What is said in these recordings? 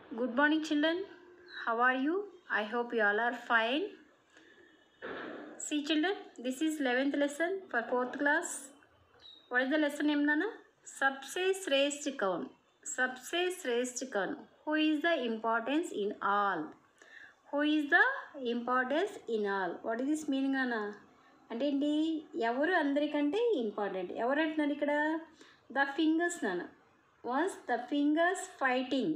Good morning, children. How are you? I hope you all are fine. See, children, this is 11th lesson for 4th class. What is the lesson name, Nana? सबसे श्रेष्ठ कौन सबसे श्रेष्ठ कौन who is the importance in all who is the importance in all what is this meaning అన్న అంటే ఏంటి ఎవరు అందరికంటే ఇంపార్టెంట్ ఎవరు అంటున్నారు ఇక్కడ ద ఫింగర్స్ నాన్న once the fingers fighting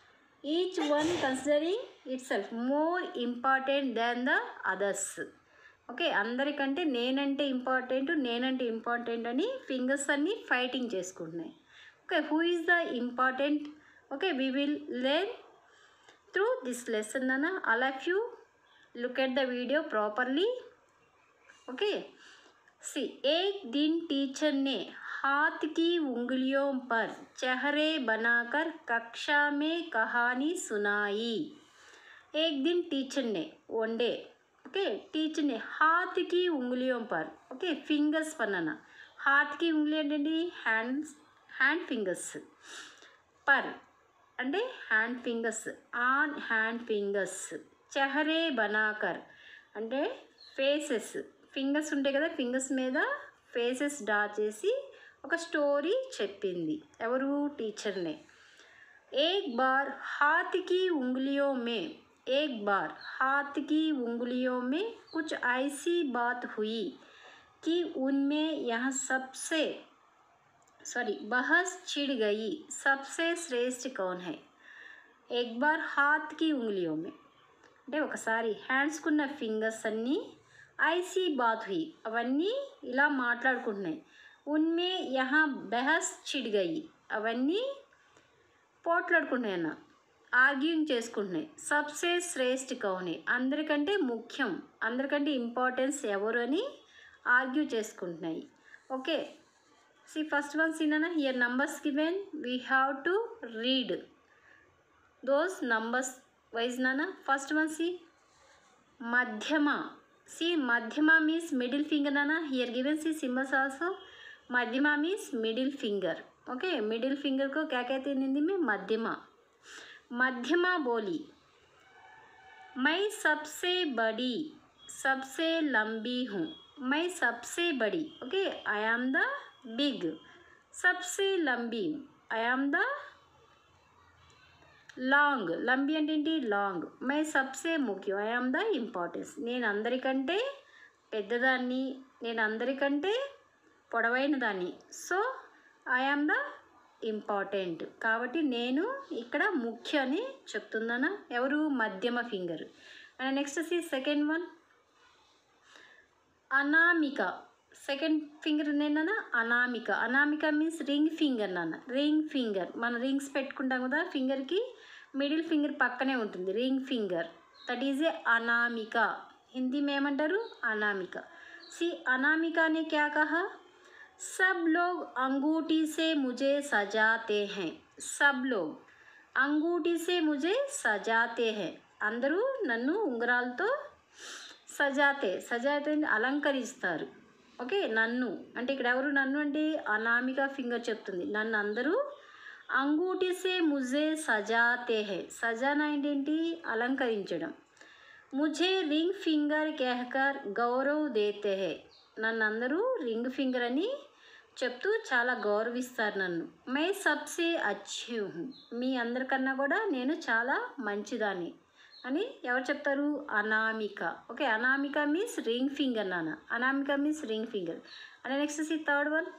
each one considering itself more important than the others okay అందరికంటే నేనంటే ఇంపార్టెంట్ నేనంటే ఇంపార్టెంట్ అని ఫింగర్స్ అన్నీ ఫైటింగ్ చేసుకుంటున్నాయి okay who is the important okay we will learn through this lesson అన్న all of you look at the video properly okay see एक दिन टीचर ने हाथ की उंगलियों पर चेहरे बनाकर कक्षा में कहानी सुनाई एक दिन टीचर ने वन डे ओके टीचर ने हाथ की उंगलियों पर ओके फिंगर्स बनाना हाथ की उंगली ఏంటండి హ్యాండ్స్ హ్యాండ్ ఫింగర్స్ పర్ అంటే hand fingers on hand fingers చెహరే బనాకర్ అంటే ఫేసెస్ ఫింగర్స్ ఉంటాయి కదా ఫింగర్స్ మీద ఫేసెస్ డ్రా చేసి ఒక స్టోరీ చెప్పింది ఎవరు టీచర్నే एक बार हाथ की उंगलियों में एक बार हाथ की उंगलियों में कुछ ऐसी बात हुई कि उनमें यह सबसे सॉरी बहस छिड़ गई सबसे श्रेष्ठ कौन है एक बार हाथ की उंगलियों में అంటే ఒకసారి హ్యాండ్స్కున్న ఫింగర్స్ అన్నీ ఐసీ బాత్ హుయి అవన్నీ ఇలా మాట్లాడుకుంటున్నాయి ఉన్మే యహా బెహస్ చిడిగాయి అవన్నీ పోట్లాడుకుంటున్నాయి అన్న ఆర్గ్యూయింగ్ చేసుకుంటున్నాయి సబ్సే శ్రేష్ఠ కౌని అందరికంటే ముఖ్యం అందరికంటే ఇంపార్టెన్స్ ఎవరు అని ఆర్గ్యూ చేసుకుంటున్నాయి okay see first one seen here numbers given we have to read those numbers wise నాన్న ఫస్ట్ వన్ సి మధ్యమ సి మధ్యమ మీన్స్ మిడిల్ ఫింగర్ నాన్న here given see symbols also मध्यमा means middle finger okay middle finger को क्या कहते हैं हिंदी में मध्यमा मध्यमा बोली मैं सबसे बड़ी सबसे लंबी हूँ मैं सबसे बड़ी okay I am the big सबसे लंबी आई एम द లాంగ్ లంబి అంటే ఏంటి లాంగ్ మై సబ్సే ముఖ్యం ఐ ఆమ్ ద ఇంపార్టెన్స్ నేను అందరికంటే పెద్దదాన్ని నేను అందరికంటే పొడవైన దాన్ని so I am the important కాబట్టి నేను ఇక్కడ ముఖ్య అని చెప్తున్నాను ఎవరు మధ్యమ finger and next see second one అనామిక సెకండ్ ఫింగర్ నేనన్నా అనామిక అనామిక మీన్స్ రింగ్ ఫింగర్ నాన్న రింగ్ ఫింగర్ మనం రింగ్స్ పెట్టుకుంటాం కదా ఫింగర్కి మిడిల్ ఫింగర్ పక్కనే ఉంటుంది ring finger that is a అనామిక హిందీ में ఏమంటారు అనామిక सी अनामिका ने क्या कहा सब लोग अंगूठी से मुझे सजाते हैं सब लोग अंगूठी से मुझे सजाते हैं అందరూ నన్ను ఉంగరాలతో సజాతే సజాతే అంటే అలంకరిస్తారు ఓకే నన్ను అంటే ఇక్కడ ఎవరు నన్ను అంటే అనామిక ఫింగర్ చెప్తుంది నన్ను అందరూ అంగూటిసే ముజే సజాతే హే సజానా ఏంటేంటి అలంకరించడం ముझे రింగ్ ఫింగర్ कहकर గౌరవ్ దేతే హే నన్ను అందరూ రింగ్ ఫింగర్ అని చెప్తూ చాలా గౌరవిస్తారు నన్ను మై సబ్సే అచ్చి హూ మీ అందరికన్నా కూడా నేను చాలా మంచిదాన్ని అని ఎవరు చెప్తారు అనామిక ఓకే అనామిక మీన్స్ రింగ్ ఫింగర్ నాన్న అనామిక means ring finger and next see third one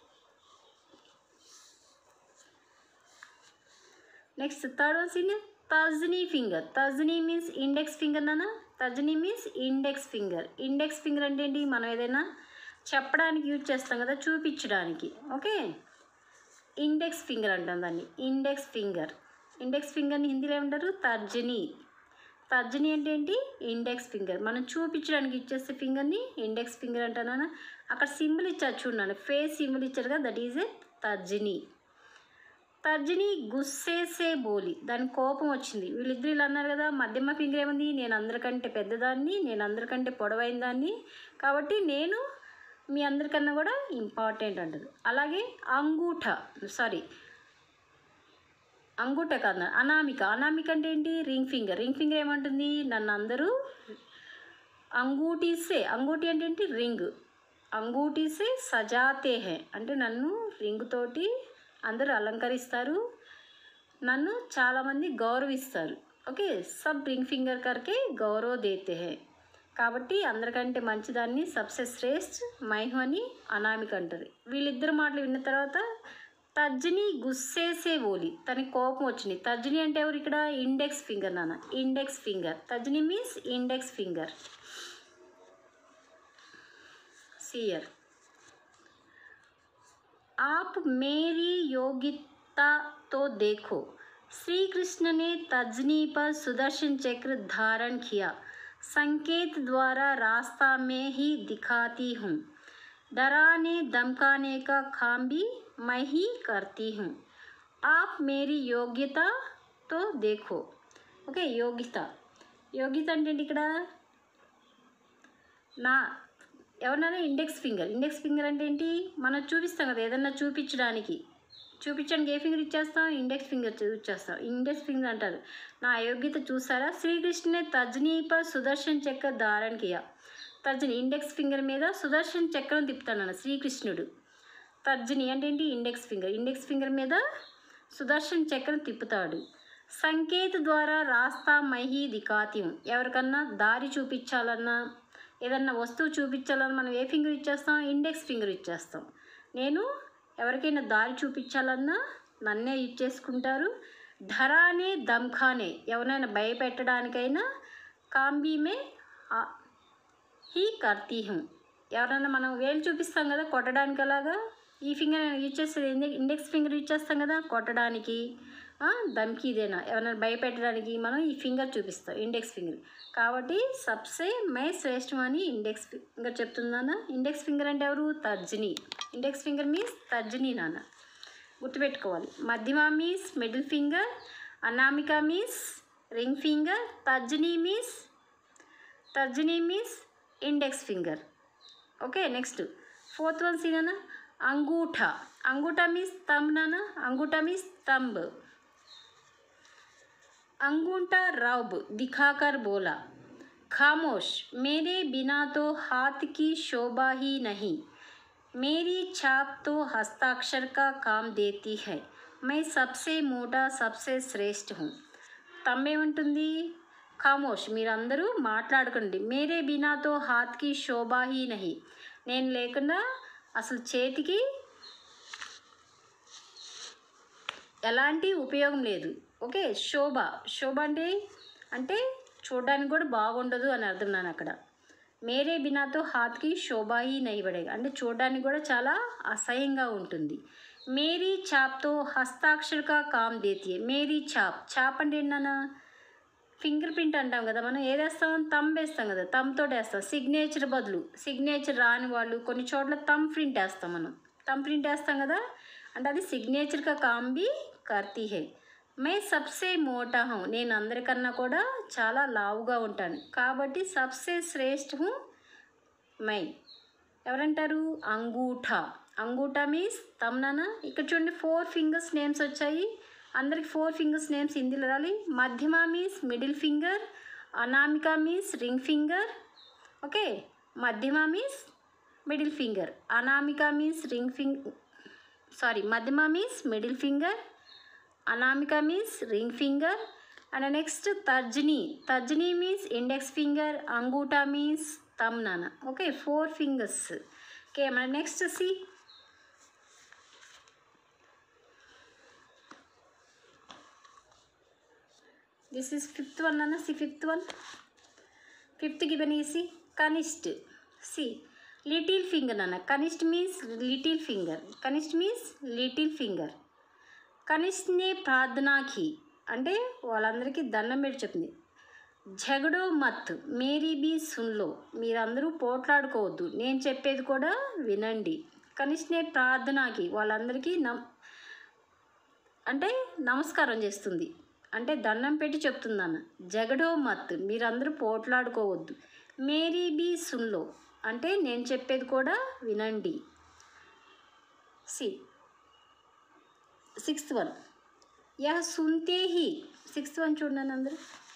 next third one seen తర్జనీ ఫింగర్ తర్జనీ మీన్స్ ఇండెక్స్ ఫింగర్ నాన్న తర్జనీ means index finger index finger అంటే ఏంటి మనం ఏదైనా చెప్పడానికి యూజ్ చేస్తాం కదా చూపించడానికి ఓకే ఇండెక్స్ ఫింగర్ అంటాం దాన్ని ఇండెక్స్ ఫింగర్ ఇండెక్స్ ఫింగర్ని హిందీలో ఏమంటారు తర్జనీ తర్జనీ అంటే ఏంటి ఇండెక్స్ ఫింగర్ మనం చూపించడానికి ఇచ్చేస్తే ఫింగర్ని ఇండెక్స్ ఫింగర్ అంటానా అక్కడ సింబల్ ఇచ్చారు చూడండి ఫేస్ సింబల్ ఇచ్చారు కదా దట్ ఈజ్ ఏ తర్జనీ తర్జని గుస్సేసే బోలి దాని కోపం వచ్చింది వీళ్ళిద్దరు ఇలా అన్నారు కదా మధ్యమ ఫింగర్ ఏముంది నేను అందరికంటే పెద్దదాన్ని నేను అందరికంటే పొడవైన దాన్ని కాబట్టి నేను మీ అందరికన్నా కూడా ఇంపార్టెంట్ అంటది అలాగే అంగూఠ సారీ అంగుట కాదు అనామిక అనామిక అంటే ఏంటి రింగ్ ఫింగర్ రింగ్ ఫింగర్ ఏమంటుంది నన్ను అందరూ అంగూటీసే అంగూటి అంటే ఏంటి రింగ్ అంగూటీసే సజాతే హే అంటే నన్ను రింగ్ తోటి అందరూ అలంకరిస్తారు నన్ను చాలామంది గౌరవిస్తారు ఓకే సబ్ రింగ్ ఫింగర్ కర్కే గౌరవ దేతే హే కాబట్టి అందరికంటే మంచిదాన్ని సబ్సె శ్రేష్ఠ మైహు అని అనామిక అంటారు వీళ్ళిద్దరు మాటలు విన్న తర్వాత తర్జని గుస్సేసే ఓలి తనకి కోపం వచ్చింది తర్జని అంటే ఎవరు ఇక్కడ ఇండెక్స్ ఫింగర్ నాన్న ఇండెక్స్ ఫింగర్ తర్జని మీన్స్ ఇండెక్స్ ఫింగర్ सियर आप मेरी योग्यता तो देखो श्री कृष्ण ने तजनी पर सुदर्शन चक्र धारण किया संकेत द्वारा रास्ता में ही दिखाती हूँ डराने धमकाने का काम भी मैं ही करती हूँ आप मेरी योग्यता तो देखो ఓకే యోగ్యత యోగ్యత అంటే ఏంటి ఇక్కడ నా ఎవరినైనా ఇండెక్స్ ఫింగర్ ఇండెక్స్ ఫింగర్ అంటే ఏంటి మనం చూపిస్తాం కదా ఏదన్నా చూపించడానికి చూపించడానికి ఏ ఫింగర్ ఇచ్చేస్తాం ఇండెక్స్ ఫింగర్ ఇచ్చేస్తాం ఇండెక్స్ ఫింగర్ అంటారు నా అయోగ్యత చూసారా శ్రీకృష్ణనే తజ్నీ పర్ సుదర్శన్ చక్ర ధారణ కియా తర్జని ఇండెక్స్ ఫింగర్ మీద సుదర్శన్ చక్రం తిప్పుతాడు శ్రీకృష్ణుడు తర్జని అంటే ఏంటి ఇండెక్స్ ఫింగర్ ఇండెక్స్ ఫింగర్ మీద సుదర్శన్ చక్రం తిప్పుతాడు సంకేత ద్వారా రాస్తా మహి దికాత్యం ఎవరికన్నా దారి చూపించాలన్నా ఏదన్నా వస్తువు చూపించాలని మనం ఏ ఫింగర్ ఇచ్చేస్తాం ఇండెక్స్ ఫింగర్ ఇచ్చేస్తాం నేను ఎవరికైనా దారి చూపించాలన్నా నన్నే ఇచ్చేసుకుంటారు ధరానే దమ్ఖానే ఎవరైనా భయపెట్టడానికైనా కాంబీమే ఆ- హీ కర్తీ హం ఎవరైనా మనం వేలు చూపిస్తాం కదా కొట్టడానికి అలాగా ఈ ఫింగర్ యూజ్ చేసేది ఇండె- ఇండెక్స్ ఫింగర్ యూజ్ చేస్తాం కదా కొట్టడానికి ఆ, దమ్కి ఇదేనా ఎవరైనా భయపెట్టడానికి మనం ఈ ఫింగర్ చూపిస్తాం ఇండెక్స్ ఫింగర్ కాబట్టి సబ్సే మై శ్రేష్టం అని ఇండెక్స్ ఫింగర్ చెప్తుందన్న ఇండెక్స్ ఫింగర్ అంటే ఎవరు తర్జని ఇండెక్స్ ఫింగర్ మీన్స్ తర్జని నాన్న గుర్తుపెట్టుకోవాలి మధ్యమ మీన్స్ మిడిల్ ఫింగర్ అనామిక మీన్స్ రింగ్ ఫింగర్ తర్జని మీన్స్ తర్జని means index finger okay next fourth one సీనా అంగూఠా అంగూఠా మీన్స్ తంబ్ నాన్న అంగూఠా మీన్స్ తంబ్ अंगूठा रब दिखाकर बोला खामोश मेरे बिना तो हाथ की शोभा ही नहीं मेरी छाप तो हस्ताक्षर का काम देती है मैं सबसे मोटा सबसे శ్రేష్ఠ हूँ తమ్మేముంటుంది ఖామోష్ మీరందరూ మాట్లాడకండి మేరే బినాతో హాత్కి శోభా హీ నహి నేను లేకుండా అసలు చేతికి ఎలాంటి ఉపయోగం లేదు ఓకే శోభ శోభ అంటే అంటే చూడడానికి కూడా బాగుండదు అని అర్థం నాన్న అక్కడ మేరే బినాతో హాత్కి శోభాయి నైబడే అంటే చూడడానికి కూడా చాలా అసహ్యంగా ఉంటుంది మేరీ ఛాప్తో హస్తాక్షరక కామ్ దేతి మేరీ ఛాప్ ఛాప్ అంటే ఏంటన్నా ఫింగర్ ప్రింట్ అంటాం కదా మనం ఏదేస్తాం తమ్ వేస్తాం కదా తమ్తో వేస్తాం సిగ్నేచర్ బదులు సిగ్నేచర్ రాని వాళ్ళు కొన్ని చోట్ల తమ్ ప్రింట్ వేస్తాం మనం తమ్ ప్రింట్ వేస్తాం కదా అంటే అది సిగ్నేచర్గా కాంబి కర్తీ హే మే సబ్సే మోటా హూ నేను అందరికన్నా కూడా చాలా లావుగా ఉంటాను కాబట్టి సబ్సే శ్రేష్ఠ హూ మై ఎవరంటారు అంగూఠా అంగూఠా మీన్స్ తమ్నానా ఇక్కడ చూడండి ఫోర్ ఫింగర్స్ నేమ్స్ వచ్చాయి అందరికి ఫోర్ ఫింగర్స్ నేమ్స్ హిందీలో రాలి మధ్యమ మీన్స్ మిడిల్ ఫింగర్ అనామిక మీన్స్ రింగ్ ఫింగర్ ఓకే మధ్యమ మీన్స్ మిడిల్ ఫింగర్ అనామిక మీన్స్ రింగ్ ఫింగ్ సారీ మధ్యమ మీన్స్ మిడిల్ ఫింగర్ అనామిక means ring finger and next తర్జని తర్జని మీన్స్ ఇండెక్స్ ఫింగర్ అంగూటా మీన్స్ తమ్ నాన్న ఓకే ఫోర్ ఫింగర్స్ ఓకే మన next see this is fifth one అన్న see fifth one fifth given ఈసి కనిష్ట్ సి లిటిల్ ఫింగర్ అన్న కనిష్ట్ మీన్స్ లిటిల్ ఫింగర్ కనిష్ట్ మీన్స్ లిటిల్ ఫింగర్ కనిష్నే ప్రార్థనాకి అంటే వాళ్ళందరికీ దండం పెట్టి చెప్పింది జగడో మత్ మేరీ బీ సున్లో మీరందరూ పోట్లాడుకోవద్దు నేను చెప్పేది కూడా వినండి కనిష్నే ప్రార్థనాకి వాళ్ళందరికీ నమ్ అంటే నమస్కారం చేస్తుంది అంటే దండం పెట్టి చెప్తుందన్న జగడో మత్ మీరందరూ పోట్లాడుకోవద్దు మేరీ బీ సున్లో అంటే నేను చెప్పేది కూడా వినండి సి సిక్స్త్ వన్ యా సుంతే హీ సిక్స్త్ వన్ చూడండి అందరూ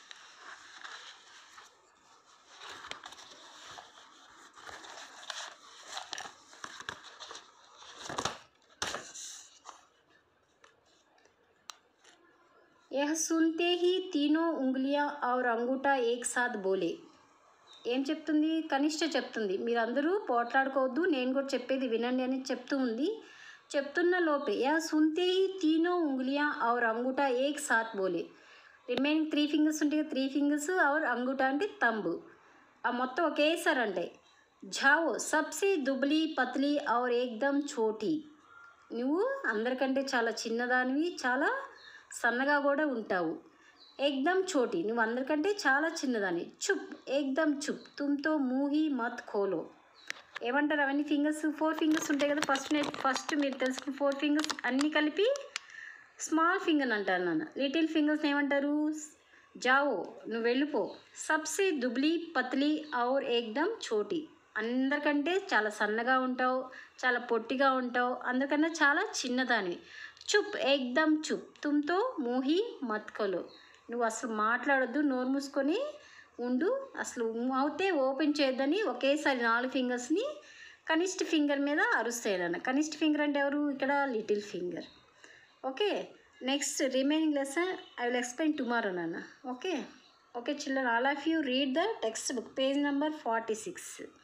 यह सुनते ही तीनों उंगलियां और अंगूठा एक साथ बोले ఏం చెప్తుంది కనిష్ట చెప్తుంది మీరందరూ పోట్లాడుకోవద్దు నేను కూడా చెప్పేది వినండి అని చెప్తూ ఉంది చెప్తున్న లోపే యా సుంతే హీ తీనో ఉంగులియా ఔర్ అంగుటా ఏక్ సాత్ బోలే రిమైనింగ్ త్రీ ఫింగర్స్ ఉంటాయి త్రీ ఫింగర్స్ ఔర్ అంగుటా అంటే తంబు ఆ మొత్తం ఒకేసారి అంటే జావో సబ్సే దుబ్లీ పత్లీ ఔర్ ఏక్దమ్ చోటీ నువ్వు అందరికంటే చాలా చిన్నదానివి చాలా సన్నగా కూడా ఉంటావు ఏక్దమ్ చోటి నువ్వు అందరికంటే చాలా చిన్నదాని చుప్ ఏక్దమ్ చుప్ తుమ్తో మూహి మత్ ఖోలో ఏమంటారు అవన్నీ ఫింగర్స్ ఫోర్ ఫింగర్స్ ఉంటాయి కదా ఫస్ట్ నేను ఫస్ట్ మీరు తెలుసుకున్న ఫోర్ ఫింగర్స్ అన్నీ కలిపి స్మాల్ ఫింగర్ అంటారు నాన్న లిటిల్ ఫింగర్స్ ఏమంటారు జావో నువ్వు వెళ్ళిపో సబ్సే దుబ్లీ పత్లీ ఔర్ ఏక్దమ్ చోటి అందరికంటే చాలా సన్నగా ఉంటావు చాలా పొట్టిగా ఉంటావు అందరికన్నా చాలా చిన్నదానివి చుప్ ఏక్దమ్ చుప్ తుమ్తో మూహి మత్కలో నువ్వు అసలు మాట్లాడొద్దు నోరు మూసుకొని ఉండు అసలు అవుతే ఓపెన్ చేయొద్దని ఒకేసారి నాలుగు ఫింగర్స్ని కనిష్ట ఫింగర్ మీద అరుస్తాయి నాన్న కనిష్ట ఫింగర్ అంటే ఎవరు ఇక్కడ little finger okay next remaining lesson I will explain tomorrow నాన్న okay okay children all of you read the text book page number forty six